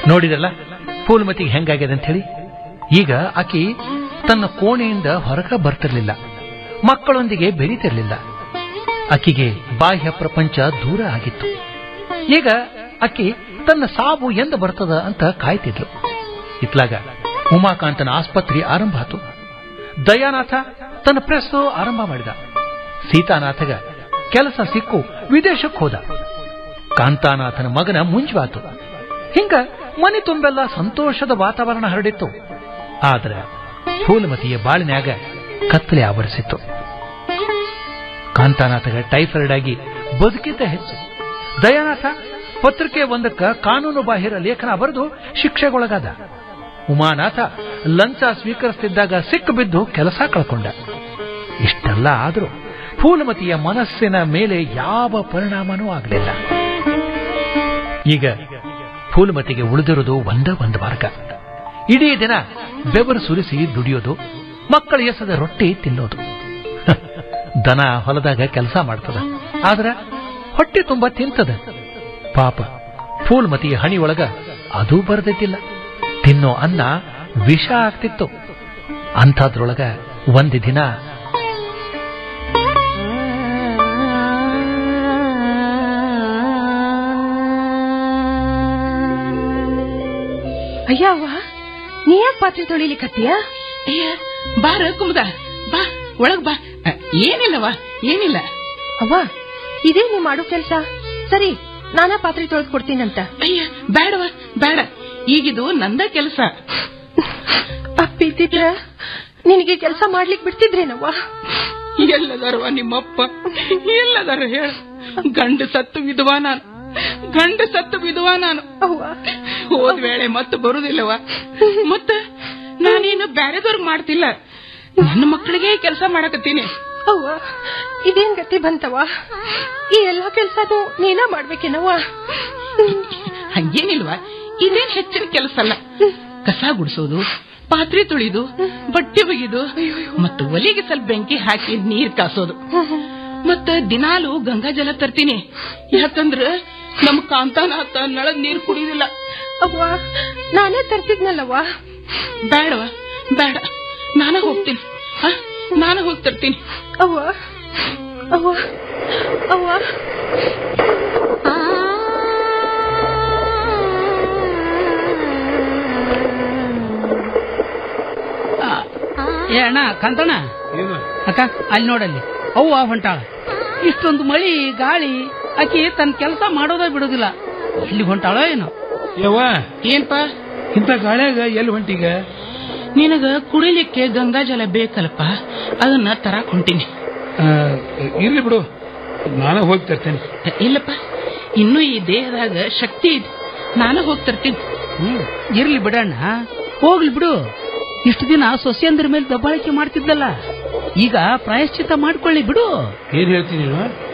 ನೋಡಿದಲ್ಲ ಫೂಲ್ಮತಿಗೆ ಹೆಂಗಾಗ್ಯದ ಅಂತ ಹೇಳಿ ಈಗ ಆಕಿ ತನ್ನ ಕೋಣೆಯಿಂದ ಹೊರಗ ಬರ್ತಿರ್ಲಿಲ್ಲ ಮಕ್ಕಳೊಂದಿಗೆ ಬೆರೀತಿರ್ಲಿಲ್ಲ ಆಕಿಗೆ ಬಾಹ್ಯ ಪ್ರಪಂಚ ದೂರ ಆಗಿತ್ತು ಈಗ ಆಕಿ ತನ್ನ ಸಾವು ಎಂದ ಬರ್ತದ ಅಂತ ಕಾಯ್ತಿದ್ಲು ಇತ್ಲಾಗ ಉಮಾಕಾಂತನ ಆಸ್ಪತ್ರೆ ಆರಂಭ ಆತು ದಯಾನಾಥ ತನ್ನ ಪ್ರೆಸ್ ಆರಂಭ ಮಾಡಿದ ಸೀತಾನಾಥಗ ಕೆಲಸ ಸಿಕ್ಕು ವಿದೇಶಕ್ಕೆ ಹೋದ ಕಾಂತಾನಾಥನ ಮಗನ ಮುಂಜವಾತು ಹಿಂಗ ಮನೆ ತುಂಬೆಲ್ಲ ಸಂತೋಷದ ವಾತಾವರಣ ಹರಡಿತ್ತು ಆದ್ರೆ ಫೂಲಮತಿಯ ಬಾಳಿನ್ಯಾಗ ಕತ್ತಲೆ ಆವರಿಸಿತ್ತು ಕಾಂತಾನಾಥಗ ಟೈಫಾಯ್ಡ್ ಆಗಿ ಬದುಕಿದ್ದ ಹೆಚ್ಚು ದಯಾನಾಥ ಪತ್ರಿಕೆ ಒಂದಕ್ಕ ಕಾನೂನು ಬಾಹಿರ ಲೇಖನ ಬರೆದು ಶಿಕ್ಷೆಗೊಳಗಾದ ಉಮಾನಾಥ ಲಂಚ ಸ್ವೀಕರಿಸುತ್ತಿದ್ದಾಗ ಸಿಕ್ಕು ಬಿದ್ದು ಕೆಲಸ ಕಳ್ಕೊಂಡ ಇಷ್ಟೆಲ್ಲ ಆದರೂ ಫೂಲಮತಿಯ ಮನಸ್ಸಿನ ಮೇಲೆ ಯಾವ ಪರಿಣಾಮನೂ ಆಗಲಿಲ್ಲ ಈಗ ಫೂಲಮತಿಗೆ ಉಳಿದಿರೋದು ಒಂದ ಒಂದು ಮಾರ್ಗ ಇಡೀ ದಿನ ಬೆವರು ಸುರಿಸಿ ದುಡಿಯೋದು ಮಕ್ಕಳ ಎಸದ ರೊಟ್ಟಿ ತಿನ್ನೋದು ದನ ಹೊಲದಾಗ ಕೆಲಸ ಮಾಡ್ತದ ಆದ್ರ ಹೊಟ್ಟೆ ತುಂಬಾ ತಿಂತದ ಪಾಪ ಫೂಲ್ಮತಿಯ ಹಣಿಯೊಳಗ ಅದೂ ಬರದಿದ್ದಿಲ್ಲ ತಿನ್ನೋ ಅನ್ನ ವಿಷ ಆಗ್ತಿತ್ತು ಅಂಥದ್ರೊಳಗ ಒಂದು ದಿನ ಅಯ್ಯವ್ವ ನೀ ಯಾಕೆ ಪಾತ್ರೆ ತೊಳಿಲಿಕತ್ತೀಯ ಅಯ್ಯ ಬಾರ ಕುಮದ ಬಾ ಒಳಗ್ ಬಾ ಅ, ಏನಿಲ್ಲವ ಏನಿಲ್ಲ ಅವ್ವ ಇದೇ ನೀ ಮಾಡೋ ಕೆಲ್ಸ ಸರಿ ನಾನಾ ಪಾತ್ರೆ ತೊಳೆದು ಕೊಡ್ತೀನಂತ ಅಯ್ಯ ಬೇಡವ ಬೇಡ ಈಗಿದು ನಂದ ಕೆಲಸ ಅಪ್ಪಿದ್ದಿದ್ರ ನಿನಗೆ ಕೆಲಸ ಮಾಡ್ಲಿಕ್ ಬಿಡ್ತಿದ್ರೇನವ್ವ ಎಲ್ಲದಾರವ ನಿಮ್ಮಪ್ಪ ಎಲ್ಲದಾರ ಹೇಳ ಗಂಡ ಸತ್ತು ವಿಧವಾ ನಾನು ಗಂಡ ಸತ್ತು ವಿಧವಾ ನಾನು ಅವ್ವ ಹೋದ್ ವೇಳೆ ಮತ್ತೆ ಬರುದಿಲ್ಲವ ಮತ್ತ ನಾನೇನು ಬ್ಯಾರೆದವ್ರಿಗೆ ಮಾಡ್ತಿಲ್ಲ ನನ್ನ ಮಕ್ಕಳಿಗೆ ಕೆಲಸ ಮಾಡಕತ್ತೀನಿ ಅವ್ವ ಇದೇನ್ ಗತಿ ಬಂತವ ಈ ಎಲ್ಲಾ ಕೆಲ್ಸನೂ ನೀನ ಮಾಡ್ಬೇಕೇನವ್ವ ಹಂಗೇನಿಲ್ವಾ ಇದೇನ್ ಹೆಚ್ಚಿನ ಕೆಲಸ ಅಲ್ಲ ಕಸ ಗುಡಿಸೋದು ಪಾತ್ರೆ ತೊಳಿದು ಬಟ್ಟೆ ಒಗಿದು ಮತ್ತು ಒಲೆಗೆ ಸ್ವಲ್ಪ ಬೆಂಕಿ ಹಾಕಿ ನೀರ್ ಕಾಸೋದು ಮತ್ತ ದಿನಾಲು ಗಂಗಾ ಜಲ ತರ್ತೀನಿ ಯಾಕಂದ್ರ ನಮ್ ಕಾಂತಾನಾಥ ನಳದ್ ನೀರ್ ಕುಡಿಯೋದಿಲ್ಲ ಅವ್ವ ನಾನೇ ತರ್ತಿದ್ನಲ್ಲವ್ವ ಬೇಡವ ಬೇಡ ನಾನ ಹೋಗ್ತೀನಿ ಹ? ನಾನ ಹೋಗಿ ತರ್ತೀನಿ ಅವ್ವ ಅವ್ವ ಅವ್ವ ಏ ಅಣ್ಣ ಕಾಂತಣ್ಣ ಅಕ್ಕ ಅಲ್ಲಿ ನೋಡಲ್ಲಿ ಅವ್ವ ಹೊಂಟಾಳ ಇಷ್ಟೊಂದು ಮಳಿ ಗಾಳಿ ಆಕಿ ತನ್ನ ಕೆಲಸ ಮಾಡೋದೇ ಬಿಡೋದಿಲ್ಲ ಎಲ್ಲಿ ಹೊಂಟಾಳ ಏನೋ ಯವ್ವ ಏನ್ಪಾ ಇಂಥ ಗಾಳ್ಯಾಗ ಎಲ್ಲಿ ಹೊಂಟೀಗ ನಿನಗ ಕುಡಿಲಿಕ್ಕೆ ಗಂಗಾ ಜಲ ಬೇಕಲ್ಪ ಅದನ್ನ ತರಾಕ್ ಹೊಂಟೀನಿ ಆ, ಇರ್ಲಿ ಬಿಡು ನಾನು ಹೋಗಿ ತರ್ತೇನೆ ಇಲ್ಲಪ್ಪ ಇನ್ನೂ ಈ ದೇಹದಾಗ ಶಕ್ತಿ ಇದೆ ನಾನು ಹೋಗಿ ತರ್ತೀನಿ ಹ್ಮ್ ಇರ್ಲಿ ಬಿಡಣ್ಣ ಹೋಗ್ಲಿ ಬಿಡು ಇಷ್ಟು ದಿನ ಸೊಸೆಯಂದ್ರ ಮೇಲೆ ದಬ್ಬಾಳಿಕೆ ಮಾಡ್ತಿದ್ದಲ್ಲ ಈಗ ಪ್ರಾಯಶ್ಚಿತ್ತ ಮಾಡ್ಕೊಳ್ಳಿ ಬಿಡು ಏನ್ ಹೇಳ್ತೀನಿ ನೀನು